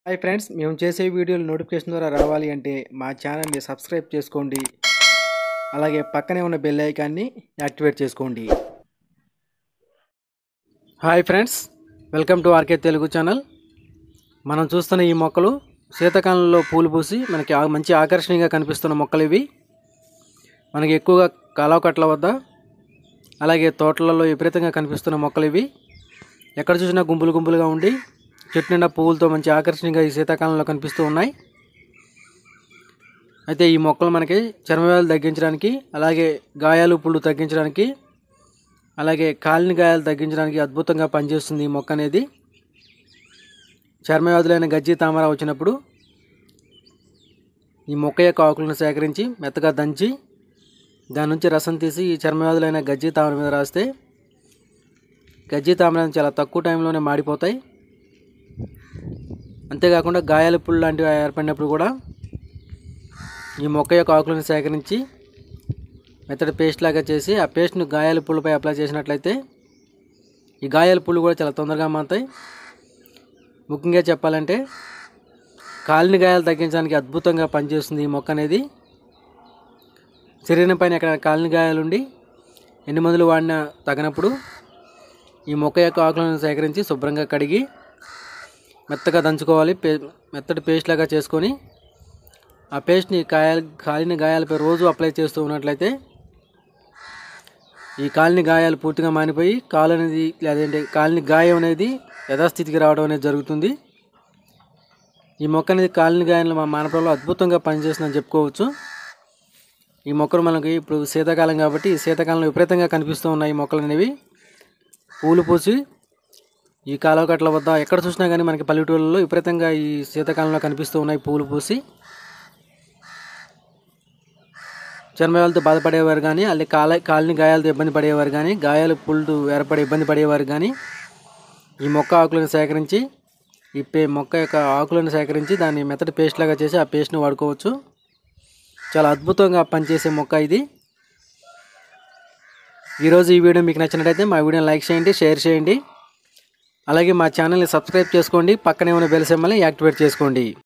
hi friends మేము చేసే వీడియోలు నోటిఫికేషన్ ద్వారా రావాలి అంటే మా ఛానల్ని సబ్స్క్రైబ్ చేసుకోండి అలాగే పక్కనే ఉన్న బెల్ ఐకాన్ని యాక్టివేట్ చేసుకోండి hi friends welcome to RK Telugu channel మనం చూస్తున్న ఈ మొక్కలు శీతాకాలంలో పూలు పూసి మనకి ఆ- మంచి ఆకర్షణీయంగా కనిపిస్తున్న మొక్కలు ఇవి మనకి ఎక్కువగా కాలువ కట్ల వద్ద అలాగే తోటలలో విపరీతంగా కనిపిస్తున్న మొక్కలు ఇవి ఎక్కడ చూసినా గుంపులు గుంపులుగా ఉండి చెట్టు నిండా పువ్వులతో మంచి ఆకర్షణీయంగా ఈ శీతాకాలంలో కనిపిస్తూ ఉన్నాయి అయితే ఈ మొక్కలు మనకి చర్మవ్యాధులు తగ్గించడానికి అలాగే గాయాలు పుళ్ళు తగ్గించడానికి అలాగే కాలిన గాయాలు తగ్గించడానికి అద్భుతంగా పనిచేస్తుంది ఈ మొక్క అనేది చర్మవ్యాధులైన గజ్జి తామర వచ్చినప్పుడు ఈ మొక్క యొక్క ఆకులను సేకరించి మెత్తగా దంచి దాని నుంచి రసం తీసి ఈ చర్మవ్యాధులైన గజ్జి తామర మీద రాస్తే గజ్జి తామర చాలా తక్కువ టైంలోనే మాడిపోతాయి అంతేకాకుండా గాయాల పుళ్ళు లాంటివి ఏర్పడినప్పుడు కూడా ఈ మొక్క యొక్క ఆకులను సేకరించి మెత్తడి పేస్ట్ లాగా చేసి ఆ పేస్ట్ను గాయాల పుళ్ళపై అప్లై చేసినట్లయితే ఈ గాయాల పుళ్ళు కూడా చాలా తొందరగా మారుతాయి ముఖ్యంగా చెప్పాలంటే కాలిన గాయాలు తగ్గించడానికి అద్భుతంగా పనిచేస్తుంది ఈ మొక్క అనేది శరీరం పైన ఎక్కడ కాలిన గాయాలుండి ఎన్ని మందులు వాడినా తగినప్పుడు ఈ మొక్క యొక్క ఆకులను సేకరించి శుభ్రంగా కడిగి మెత్తగా దంచుకోవాలి పే మెత్తటి పేస్ట్ లాగా చేసుకొని ఆ పేస్ట్ని గాయాలు కాలిన గాయాలపై రోజు అప్లై చేస్తూ ఉన్నట్లయితే ఈ కాలిన గాయాలు పూర్తిగా మానిపోయి కాలు అనేది లేదంటే కాలిన గాయం అనేది యథాస్థితికి రావడం అనేది జరుగుతుంది ఈ మొక్క అనేది కాలిన గాయాలు మా మానపంలో అద్భుతంగా పనిచేస్తుందని చెప్పుకోవచ్చు ఈ మొక్కలు మనకి ఇప్పుడు శీతాకాలం కాబట్టి ఈ శీతాకాలంలో విపరీతంగా కనిపిస్తూ ఉన్నాయి ఈ మొక్కలు అనేవి పూలు పూసి ఈ కాలువ కట్ల వద్ద ఎక్కడ చూసినా కానీ మనకి పల్లెటూళ్ళలో విపరీతంగా ఈ శీతాకాలంలో కనిపిస్తూ ఉన్నాయి పూలు పూసి చర్మవ్యాధులతో బాధపడేవారు కానీ అలాగే కాల కాలిని గాయాలతో ఇబ్బంది పడేవారు కానీ గాయాలు పుళ్ళు ఏర్పడి ఇబ్బంది పడేవారు కానీ ఈ మొక్క ఆకులను సేకరించి ఈ పే మొక్క యొక్క ఆకులను సేకరించి దాన్ని మెత్తటి పేస్ట్ లాగా చేసి ఆ పేస్ట్ని వాడుకోవచ్చు చాలా అద్భుతంగా పనిచేసే మొక్క ఇది ఈరోజు ఈ వీడియో మీకు నచ్చినట్టయితే మా వీడియోని లైక్ చేయండి షేర్ చేయండి అలాగే మా ఛానల్ని సబ్స్క్రైబ్ చేసుకోండి పక్కనే ఉన్న బెల్ సింబల్ని యాక్టివేట్ చేసుకోండి